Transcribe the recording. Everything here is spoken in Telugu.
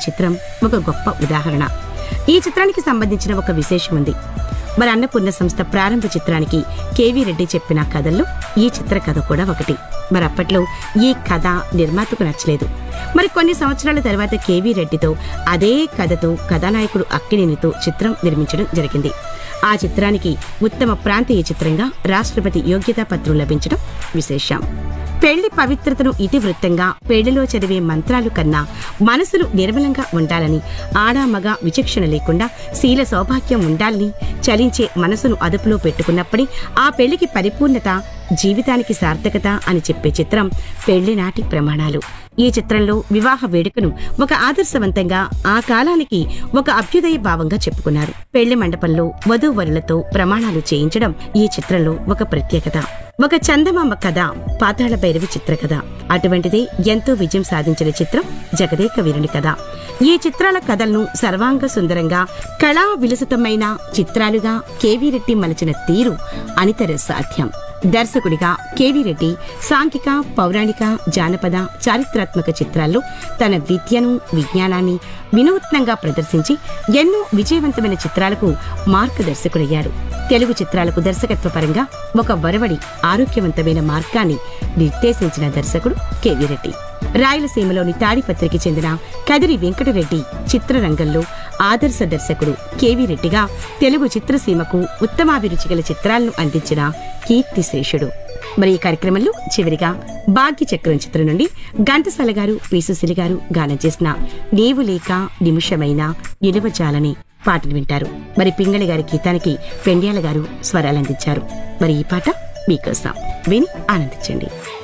చిత్రం ఒక గొప్ప ఉదాహరణ ఈ చిత్రానికి సంబంధించిన ఒక విశేషం ఉంది మరి అన్నపూర్ణ సంస్థ ప్రారంభ చిత్రానికి కేవీ రెడ్డి చెప్పిన కథల్లో ఈ చిత్ర కథ కూడా ఒకటి మరి అప్పట్లో ఈ కథ నిర్మాతకు నచ్చలేదు మరి కొన్ని సంవత్సరాల తర్వాత కేవీ రెడ్డితో అదే కథతో కథానాయకుడు అక్కినేనితో చిత్రం నిర్మించడం జరిగింది ఆ చిత్రానికి ఉత్తమ ప్రాంతీయ చిత్రంగా రాష్ట్రపతి యోగ్యతా పత్రం లభించడం విశేషం పెళ్లి పవిత్రతను ఇతివృత్తంగా పెళ్లిలో చదివే మంత్రాలు కన్నా మనసులు నిర్మలంగా ఉండాలని ఆడా మగ విచక్షణ లేకుండా శీల సౌభాగ్యం ఉండాలని చలించే మనసును అదుపులో పెట్టుకున్నప్పుడే ఆ పెళ్లికి పరిపూర్ణత జీవితానికి సార్థకత అని చెప్పే చిత్రం పెళ్లి నాటి ప్రమాణాలు ఈ చిత్రంలో వివాహ వేడుకను ఒక ఆదర్శవంతంగా ఆ కాలానికి ఒక అభ్యుదయ భావంగా చెప్పుకున్నారు పెళ్లి మండపంలో వధూవరులతో ప్రమాణాలు చేయించడం ఈ చిత్రంలో ఒక ప్రత్యేకత ఒక చందమామ కథ పాతాళ భైరవి చిత్రకథ అటువంటిదే ఎంతో విజయం సాధించిన చిత్రం జగదేక వీరుని కథ ఈ చిత్రాల కథలను సర్వాంగ సుందరంగా కళా విలసితమైన చిత్రాలుగా కేవీ రెడ్డి మలచిన తీరు అనితర సాధ్యం దర్శకుడిగా కేవీ రెడ్డి సాంఘిక పౌరాణిక జానపద చారిత్రాత్మక చిత్రాల్లో తన విద్యను విజ్ఞానాన్ని వినూత్నంగా ప్రదర్శించి ఎన్నో విజయవంతమైన చిత్రాలకు మార్గదర్శకుడయ్యాడు తెలుగు చిత్రాలకు దర్శకత్వ పరంగా ఒక వరవడి ఆరోగ్యవంతమైన మార్గాన్ని నిర్దేశించిన దర్శకుడు కేవీ రెడ్డి రాయలసీమలోని తాడిపత్రికి చెందిన కదిరి వెంకటరెడ్డి చిత్రరంగంలో ఆదర్శ దర్శకుడు కేవీ రెడ్డిగా తెలుగు చిత్రసీమకు ఉత్తమాభిరుచి గల చిత్రాలను అందించిన కీర్తిశేషుడు మరి ఈ కార్యక్రమంలో చివరిగా భాగ్య చక్రం చిత్రం నుండి ఘంటసాల గారు పీసుసిలి గారు గానం చేసిన నీవు లేక నిమిషమైన నిలువజాలని పాటను వింటారు మరి పింగళి గారి గీతానికి పెండ్యాల గారు స్వరాలందించారు మరి ఈ పాట మీకోసం విని ఆనందించండి